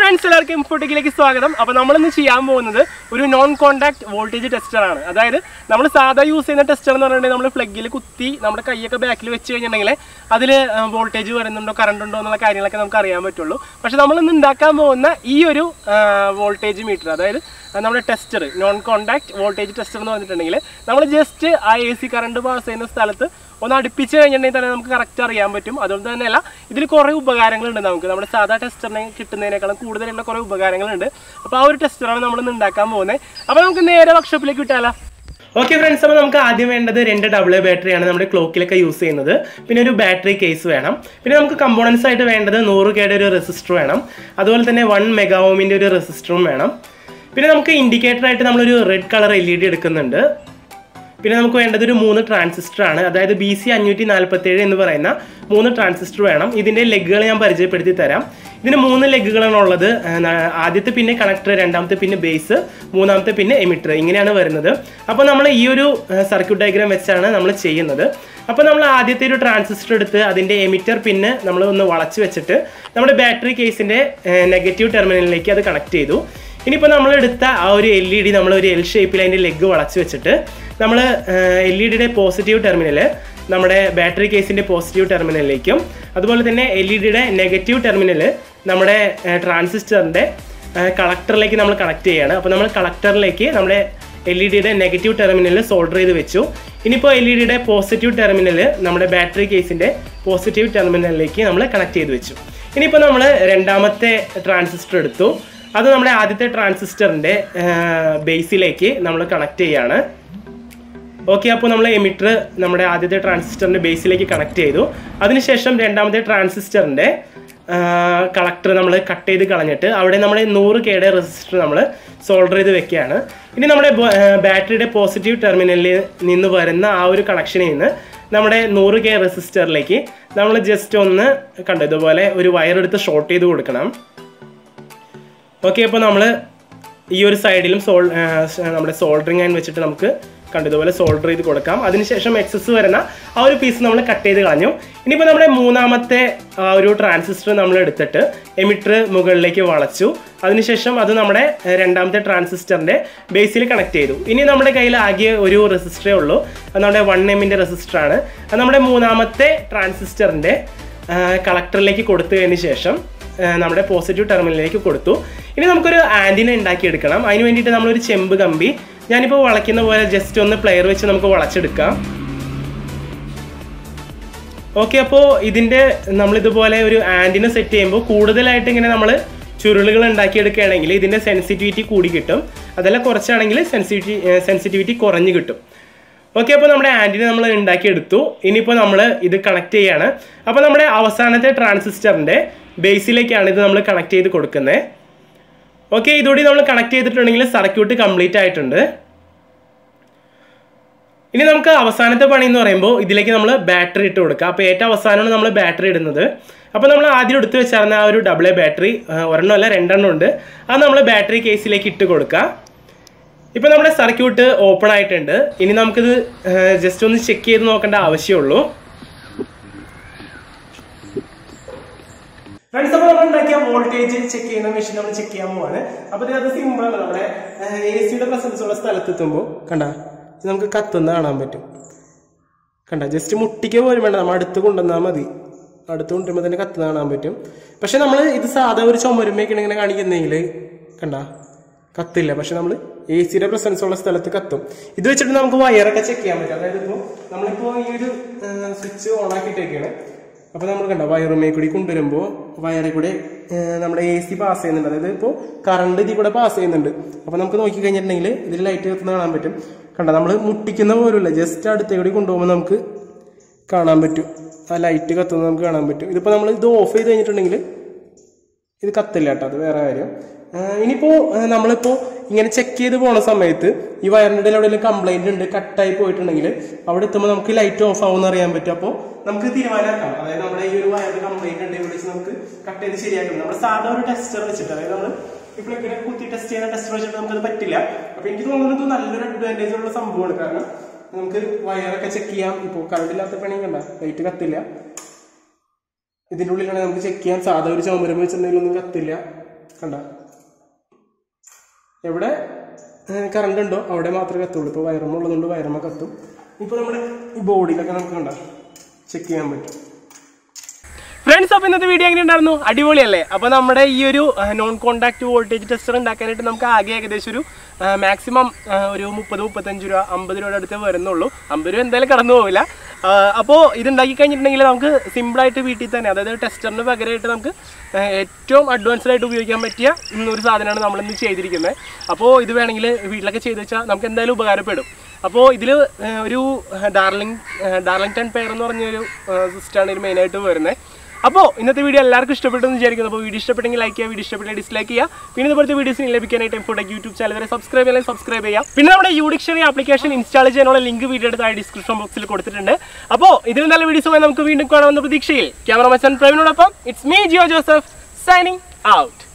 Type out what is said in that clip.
friends എല്ലാവർക്കും ഇൻഫോട്ടിക്കിലേക്ക് സ്വാഗതം അപ്പോൾ നമ്മളിന്ന് ചെയ്യാൻ പോകുന്നത് ഒരു നോൺ കോൺടാക്ട് വോൾട്ടേജ് ടെസ്റ്റർ ആണ് അതായത് നമ്മൾ സാധാ യൂസ് ചെയ്യുന്ന ടെസ്റ്റർ എന്ന് പറഞ്ഞിട്ടുണ്ടെങ്കിൽ നമ്മൾ പ്ലഗിൽ കുത്തി നമ്മുടെ കൈയൊക്കെ ബാക്കിൽ വെച്ച് കഴിഞ്ഞിട്ടുണ്ടെങ്കിൽ അതിൽ വോൾട്ടേജ് വരുന്നുണ്ടോ കറണ്ട് ഉണ്ടോ എന്നുള്ള കാര്യങ്ങളൊക്കെ നമുക്ക് അറിയാൻ പറ്റുള്ളൂ പക്ഷെ നമ്മളിന്ന് ഉണ്ടാക്കാൻ പോകുന്ന ഈ ഒരു വോൾട്ടേജ് മീറ്റർ അതായത് നമ്മുടെ tester non contact voltage tester എന്ന് പറഞ്ഞിട്ടുണ്ടെങ്കിൽ നമ്മൾ ജസ്റ്റ് ആ എ സി കറണ്ട് പാസ് ചെയ്യുന്ന സ്ഥലത്ത് ഒന്ന് അടുപ്പിച്ച് കഴിഞ്ഞിട്ടുണ്ടെങ്കിൽ തന്നെ നമുക്ക് കറക്റ്റ് അറിയാൻ പറ്റും അതുകൊണ്ട് തന്നെയല്ല ഇതിൽ കുറേ ഉപകാരങ്ങളുണ്ട് നമുക്ക് നമ്മുടെ സാധാ ടെസ്റ്ററിനെ കിട്ടുന്നതിനേക്കാളും കൂടുതലുള്ള കുറേ ഉപകാരങ്ങളുണ്ട് അപ്പോൾ ആ ഒരു ടെസ്റ്ററാണ് നമ്മൾ ഇന്ന് ഉണ്ടാക്കാൻ പോകുന്നത് അപ്പോൾ നമുക്ക് നേരെ വർക്ക്ഷോപ്പിലേക്ക് വിട്ടാലോ ഓക്കെ ഫ്രണ്ട്സ് അപ്പോൾ നമുക്ക് ആദ്യം വേണ്ടത് രണ്ട് ഡബിൾ ബാറ്ററിയാണ് നമ്മുടെ ക്ലോക്കിലൊക്കെ യൂസ് ചെയ്യുന്നത് പിന്നെ ഒരു ബാറ്ററി കേസ് വേണം പിന്നെ നമുക്ക് കമ്പോണൻസ് ആയിട്ട് വേണ്ടത് നൂറ് കെയുടെ ഒരു റെസിസ്റ്റർ വേണം അതുപോലെ തന്നെ വൺ മെഗാവോമിൻ്റെ ഒരു റെസിസ്റ്ററും വേണം പിന്നെ നമുക്ക് ഇൻഡിക്കേറ്റർ ആയിട്ട് നമ്മളൊരു red colour L E D എടുക്കുന്നുണ്ട് പിന്നെ നമുക്ക് വേണ്ടത് ഒരു മൂന്ന് ട്രാൻസിസ്റ്റർ ആണ് അതായത് ബി സി അഞ്ഞൂറ്റി നാൽപ്പത്തേഴ് എന്ന് പറയുന്ന മൂന്ന് ട്രാൻസിസ്റ്റർ വേണം ഇതിൻ്റെ ലെഗുകൾ ഞാൻ പരിചയപ്പെടുത്തി തരാം ഇതിന് മൂന്ന് ലെഗുകളാണ് ഉള്ളത് ആ, ന- ആദ്യത്തെ പിന്നെ കണക്ടർ രണ്ടാമത്തെ പിന്നെ ബേസ് മൂന്നാമത്തെ പിന്നെ എമിറ്റർ ഇങ്ങനെയാണ് വരുന്നത് അപ്പോൾ നമ്മൾ ഈ ഒരു സർക്യൂട്ട് ഡയഗ്രാം വെച്ചാണ് നമ്മൾ ചെയ്യുന്നത് അപ്പോൾ നമ്മൾ ആദ്യത്തെ ഒരു ട്രാൻസിസ്റ്റർ എടുത്ത് അതിൻ്റെ എമിറ്റർ പിന്നെ നമ്മൾ ഒന്ന് വളച്ച് വെച്ചിട്ട് നമ്മുടെ ബാറ്ററി കേസിൻ്റെ നെഗറ്റീവ് ടെർമിനലിലേക്ക് അത് കണക്ട് ചെയ്തു ഇനിയിപ്പോൾ നമ്മൾ എടുത്ത ആ ഒരു എൽ ഇ ഡി നമ്മൾ ഒരു എൽ ഷേപ്പിൽ അതിൻ്റെ ലെഗ് വളച്ച് വെച്ചിട്ട് നമ്മൾ എൽ ഇ ഡിയുടെ പോസിറ്റീവ് ടെർമിനൽ നമ്മുടെ ബാറ്ററി കേസിൻ്റെ പോസിറ്റീവ് ടെർമിനലിലേക്കും അതുപോലെ തന്നെ എൽ ഇ ഡിയുടെ നെഗറ്റീവ് ടെർമിനൽ നമ്മുടെ ട്രാൻസിസ്റ്ററിൻ്റെ കളക്ടറിലേക്ക് നമ്മൾ കണക്ട് ചെയ്യുകയാണ് അപ്പോൾ നമ്മൾ കളക്ടറിലേക്ക് നമ്മുടെ എൽ ഇ ഡിയുടെ നെഗറ്റീവ് ടെർമിനൽ സോൾഡർ ചെയ്ത് വെച്ചു ഇനിയിപ്പോൾ എൽ ഇ ഡിയുടെ പോസിറ്റീവ് ടെർമിനൽ നമ്മുടെ ബാറ്ററി കേസിൻ്റെ പോസിറ്റീവ് ടെർമിനലിലേക്ക് നമ്മൾ കണക്ട് ചെയ്ത് വെച്ചു ഇനിയിപ്പോൾ നമ്മൾ രണ്ടാമത്തെ ട്രാൻസിസ്റ്റർ എടുത്തു അത് നമ്മുടെ ആദ്യത്തെ ട്രാൻസിസ്റ്ററിൻ്റെ ബേസിലേക്ക് നമ്മൾ കണക്ട് ചെയ്യാണ് ഓക്കെ അപ്പോൾ നമ്മൾ എമിറ്റർ നമ്മുടെ ആദ്യത്തെ ട്രാൻസിസ്റ്ററിൻ്റെ ബേസിലേക്ക് കണക്ട് ചെയ്തു അതിനുശേഷം രണ്ടാമത്തെ ട്രാൻസിസ്റ്ററിൻ്റെ കളക്ടർ നമ്മൾ കട്ട് ചെയ്ത് കളഞ്ഞിട്ട് അവിടെ നമ്മുടെ നൂറ് കെയുടെ റെസിസ്റ്റർ നമ്മൾ സോൾഡർ ചെയ്ത് വെക്കുകയാണ് ഇനി നമ്മുടെ ബാറ്ററിയുടെ പോസിറ്റീവ് ടെർമിനലിൽ നിന്ന് വരുന്ന ആ ഒരു കണക്ഷനിൽ നിന്ന് നമ്മുടെ നൂറ് കെ റെസിസ്റ്ററിലേക്ക് നമ്മൾ ജസ്റ്റ് ഒന്ന് കണ്ടു ഇതുപോലെ ഒരു വയർ എടുത്ത് ഷോർട്ട് ചെയ്ത് കൊടുക്കണം ഓക്കെ അപ്പോൾ നമ്മൾ ഈ ഒരു സൈഡിലും സോൾ ആ, സ- നമ്മുടെ സോൾഡറിങ് ആൻഡ് വെച്ചിട്ട് നമുക്ക് കണ്ടു ഇതുപോലെ സോൾഡർ ചെയ്ത് കൊടുക്കാം അതിനുശേഷം എക്സസ് വരുന്ന ആ ഒരു പീസ് നമ്മൾ കട്ട് ചെയ്ത് കളഞ്ഞു ഇനിയിപ്പോൾ നമ്മുടെ മൂന്നാമത്തെ ആ ഒരു ട്രാൻസിസ്റ്റർ നമ്മൾ എടുത്തിട്ട് എമിറ്റർ മുകളിലേക്ക് വളച്ചു അതിനുശേഷം അത് നമ്മുടെ ആ, രണ്ടാമത്തെ ട്രാൻസിസ്റ്ററിൻ്റെ ബേസിൽ കണക്ട് ചെയ്തു ഇനി നമ്മുടെ കയ്യിൽ ആകെ ഒരു റെസിസ്റ്ററേ ഉള്ളൂ അത് നമ്മുടെ വൺ എമ്മിൻ്റെ റെസിസ്റ്ററാണ് അത് നമ്മുടെ മൂന്നാമത്തെ ട്രാൻസിസ്റ്ററിൻ്റെ കളക്ടറിലേക്ക് കൊടുത്തതിന് ശേഷം ആ, നമ്മുടെ പോസിറ്റീവ് ടെർമിനലിലേക്ക് കൊടുത്തു ഇനി നമുക്കൊരു ആൻറ്റിന ഉണ്ടാക്കിയെടുക്കണം അതിന് വേണ്ടിയിട്ട് നമ്മളൊരു ചെമ്പ് കമ്പി ഞാനിപ്പോൾ വളയ്ക്കുന്ന പോലെ ജസ്റ്റ് ഒന്ന് പ്ലെയർ വെച്ച് നമുക്ക് വളച്ചെടുക്കാം ഓക്കെ അപ്പോൾ ഇതിൻ്റെ നമ്മളിതുപോലെ ഒരു ആൻറ്റിന സെറ്റ് ചെയ്യുമ്പോൾ കൂടുതലായിട്ട് ഇങ്ങനെ നമ്മൾ ചുരുളുകൾ ഉണ്ടാക്കിയെടുക്കുകയാണെങ്കിൽ ഇതിൻ്റെ സെൻസിറ്റിവിറ്റി കൂടി കിട്ടും അതല്ല കുറച്ചാണെങ്കിൽ സെൻസിറ്റിവിറ്റി സെൻസിറ്റിവിറ്റി കുറഞ്ഞ് കിട്ടും ഓക്കെ അപ്പോൾ നമ്മുടെ ആൻറ്റിന നമ്മൾ ഉണ്ടാക്കിയെടുത്തു ഇനിയിപ്പോൾ നമ്മൾ ഇത് കണക്ട് ചെയ്യാണ് അപ്പോൾ നമ്മുടെ അവസാനത്തെ ട്രാൻസിസ്റ്ററിൻ്റെ ബേസിലേക്കാണ് ഇത് നമ്മൾ കണക്ട് ചെയ്ത് കൊടുക്കുന്നത് ഓക്കെ ഇതോടെ നമ്മൾ കണക്ട് ചെയ്തിട്ടുണ്ടെങ്കിൽ സർക്യൂട്ട് കംപ്ലീറ്റ് ആയിട്ടുണ്ട് ഇനി നമുക്ക് അവസാനത്തെ പണി എന്ന് പറയുമ്പോൾ ഇതിലേക്ക് നമ്മൾ ബാറ്ററി ഇട്ട് കൊടുക്കുക അപ്പോൾ ഏറ്റവും അവസാനമാണ് നമ്മൾ ബാറ്ററി ഇടുന്നത് അപ്പോൾ നമ്മൾ ആദ്യം എടുത്ത് വെച്ചായിരുന്ന ആ ഒരു ഡബിൾ എ ബാറ്ററി ഒരെണ്ണം അല്ല രണ്ടെണ്ണം ഉണ്ട് അത് നമ്മൾ ബാറ്ററി കേസിലേക്ക് ഇട്ട് കൊടുക്കുക ഇപ്പോൾ നമ്മുടെ സർക്യൂട്ട് ഓപ്പൺ ആയിട്ടുണ്ട് ഇനി നമുക്കിത് ജസ്റ്റ് ഒന്ന് ചെക്ക് ചെയ്ത് നോക്കേണ്ട ആവശ്യമുള്ളൂ ഫ്രണ്ട്സ് അപ്പോൾ നമ്മൾ ഉണ്ടാക്കിയ വോൾട്ടേജ് ചെക്ക് ചെയ്യുന്ന മെഷീൻ നമ്മൾ ചെക്ക് ചെയ്യാൻ പോവാണ് അപ്പോൾ ഇതിനകത്ത് സിമ്പിൾ ആണ് നമ്മുടെ എ സിയുടെ പ്രസൻസ് ഉള്ള സ്ഥലത്തെത്തുമ്പോൾ കണ്ട ഇത് നമുക്ക് കത്തുന്ന കാണാൻ പറ്റും കണ്ട ജസ്റ്റ് മുട്ടിക്ക് പോലും വേണ്ട നമ്മൾ അടുത്ത് കൊണ്ടുവന്നാൽ മതി അടുത്ത് കൊണ്ടുവരുമ്പോൾ തന്നെ കത്തുന്ന കാണാൻ പറ്റും പക്ഷെ നമ്മൾ ഇത് സാധാ ഒരു ചുമരുമയൊക്കെ ഇങ്ങനെ കാണിക്കുന്നെങ്കിൽ കണ്ട കത്തില്ല പക്ഷെ നമ്മൾ എ സിയുടെ പ്രസൻസ് ഉള്ള സ്ഥലത്ത് കത്തും ഇത് വെച്ചിട്ട് നമുക്ക് വയറൊക്കെ ചെക്ക് ചെയ്യാൻ പറ്റും അതായത് ഇപ്പോൾ നമ്മളിപ്പോൾ ഈ ഒരു സ്വിച്ച് ഓൺ ആക്കിയിട്ടേക്കാണ് അപ്പോൾ നമ്മൾ കണ്ട വയറുമേ കൂടി കൊണ്ടുവരുമ്പോൾ വയറിൽ കൂടെ ഏഹ്, നമ്മുടെ എ സി പാസ് ചെയ്യുന്നുണ്ട് അതായത് ഇപ്പോൾ കറണ്ട് ഇതിൽ കൂടെ പാസ് ചെയ്യുന്നുണ്ട് അപ്പോൾ നമുക്ക് നോക്കി കഴിഞ്ഞിട്ടുണ്ടെങ്കിൽ ഇതിൽ ലൈറ്റ് കത്തുന്ന കാണാൻ പറ്റും കണ്ട നമ്മൾ മുട്ടിക്കുന്ന പോലുമില്ല ജസ്റ്റ് അടുത്തേ കൂടി കൊണ്ടുപോകുമ്പോൾ നമുക്ക് കാണാൻ പറ്റും ആ ലൈറ്റ് കത്തുന്നത് നമുക്ക് കാണാൻ പറ്റും ഇതിപ്പോൾ നമ്മൾ ഇത് ഓഫ് ചെയ്ത് കഴിഞ്ഞിട്ടുണ്ടെങ്കിൽ ഇത് കത്തില്ല കേട്ടോ അത് വേറെ കാര്യം ആഹ് ഇനിയിപ്പോ ആഹ് നമ്മളിപ്പോ ഇങ്ങനെ ചെക്ക് ചെയ്ത് പോണ സമയത്ത് ഈ വയറിന്റെ ഇടയിൽ എവിടെയെങ്കിലും കംപ്ലൈന്റ് ഉണ്ട് കട്ടായി പോയിട്ടുണ്ടെങ്കിൽ അവിടെ എത്തുമ്പോൾ നമുക്ക് ലൈറ്റ് ഓഫ് ആവും അറിയാൻ പറ്റും അപ്പോൾ നമുക്ക് തീരുമാനമാക്കാം അതായത് നമ്മുടെ ഈ ഒരു വയറിന് കംപ്ലൈന്റ് ഉണ്ട് ഇവിടെ വെച്ച് നമുക്ക് കട്ട് ചെയ്ത് ശരിയാക്കണം നമ്മൾ സാധാ ഒരു ടെസ്റ്റർ വെച്ചിട്ട് അതായത് നമ്മൾ ഇപ്പോൾ ഇങ്ങനെ കുത്തി ടെസ്റ്റ് ചെയ്യുന്ന ടെസ്റ്റർ വെച്ചിട്ട് നമുക്കത് പറ്റില്ല അപ്പൊ എനിക്ക് തോന്നുന്നത് നല്ലൊരു അഡ്വാൻറ്റേജ് ഉള്ള സംഭവമാണ് കാരണം നമുക്ക് വയറൊക്കെ ചെക്ക് ചെയ്യാം ഇപ്പോൾ കറണ്ട് ഇല്ലാത്ത പണി കണ്ട ലൈറ്റ് കത്തില്ല ഇതിൻ്റെ ഉള്ളിലാണെങ്കിൽ നമുക്ക് ചെക്ക് ചെയ്യാൻ സാധാ ഒരു ചുമരം വെച്ചിട്ടുണ്ടെങ്കിൽ ഒന്നും കത്തില്ല കണ്ട എവിടെ കറണ്ട് ഉണ്ടോ അവിടെ മാത്രമേ കത്തുള്ളൂ ഇപ്പോൾ വയറമ്മ ഉള്ളതുകൊണ്ട് വയറമ്മ കത്തും ഇപ്പോൾ നമ്മുടെ ഈ ബോഡിയിലൊക്കെ നമുക്ക് കണ്ട ചെക്ക് ചെയ്യാൻ പറ്റും ഫ്രണ്ട്സ് അപ്പോൾ ഇന്നത്തെ വീഡിയോ എങ്ങനെ ഉണ്ടായിരുന്നു അടിപൊളിയല്ലേ അപ്പോൾ നമ്മുടെ ഈ ഒരു നോൺ കോണ്ടാക്ട് വോൾട്ടേജ് ടെസ്റ്റർ ഉണ്ടാക്കാനായിട്ട് നമുക്ക് ആകെ ഏകദേശം ഒരു മാക്സിമം ഒരു മുപ്പത് മുപ്പത്തഞ്ച് രൂപ അമ്പത് രൂപയുടെ അടുത്ത് വരുന്നുള്ളൂ അമ്പത് രൂപ എന്തായാലും കടന്നു പോവില്ല അപ്പോൾ ഇത് ഉണ്ടാക്കി കഴിഞ്ഞിട്ടുണ്ടെങ്കിൽ നമുക്ക് സിമ്പിളായിട്ട് വീട്ടിൽ തന്നെ അതായത് ടെസ്റ്ററിന് പകരമായിട്ട് നമുക്ക് ആ, ഏറ്റവും അഡ്വാൻസ്ഡ് ആയിട്ട് ഉപയോഗിക്കാൻ പറ്റിയ ഉം, ഒരു സാധനമാണ് നമ്മളിന്ന് ചെയ്തിരിക്കുന്നത് അപ്പോൾ ഇത് വേണമെങ്കിൽ വീട്ടിലൊക്കെ ചെയ്ത് വെച്ചാൽ നമുക്ക് എന്തായാലും ഉപകാരപ്പെടും അപ്പോൾ ഇതിൽ ഒരു ഡാർലിംഗ് ഡാർലിംഗ് ടെൻ പെയർ എന്ന് പറഞ്ഞൊരു സിസ്റ്റമാണ് ഇതിൽ മെയിനായിട്ട് വരുന്നത് അപ്പോൾ ഇന്നത്തെ വീഡിയോ എല്ലാവർക്കും ഇഷ്ടപ്പെട്ടെന്ന് വിചാരിക്കുന്നു അപ്പോൾ വീഡിയോ ഇഷ്ടപ്പെട്ടെങ്കിൽ ലൈക്ക് ചെയ്യുക വീഡിയോ ഇഷ്ടപ്പെട്ട ഡിസ്ലൈക്ക് ചെയ്യുക പിന്നെ ഇതുപോലത്തെ വീഡിയോസിന് ലഭിക്കാനായിട്ട് എംഫോടെക് യൂട്യൂബ് ചാനൽ വരെ സബ്സ്ക്രൈബ് ചെയ്യാൻ സബ്സ്ക്രൈബ് ചെയ്യാം പിന്നെ നമ്മുടെ യൂഡിക്ഷണറി ആപ്ലിക്കേഷൻ ഇൻസ്റ്റാൾ ചെയ്യാനുള്ള ലിങ്ക് വീഡിയോ താഴെ ഡിസ്ക്രിപ്ഷൻ ബോക്സിൽ കൊടുത്തിട്ടുണ്ട് അപ്പോൾ ഇതിന് നല്ല വീഡിയോസുമായി നമുക്ക് വീണ്ടും കാണാമെന്ന പ്രതീക്ഷയിൽ ക്യാമറ മച്ചൻ പ്രവീണോടൊപ്പം it's me Jiyo Joseph signing out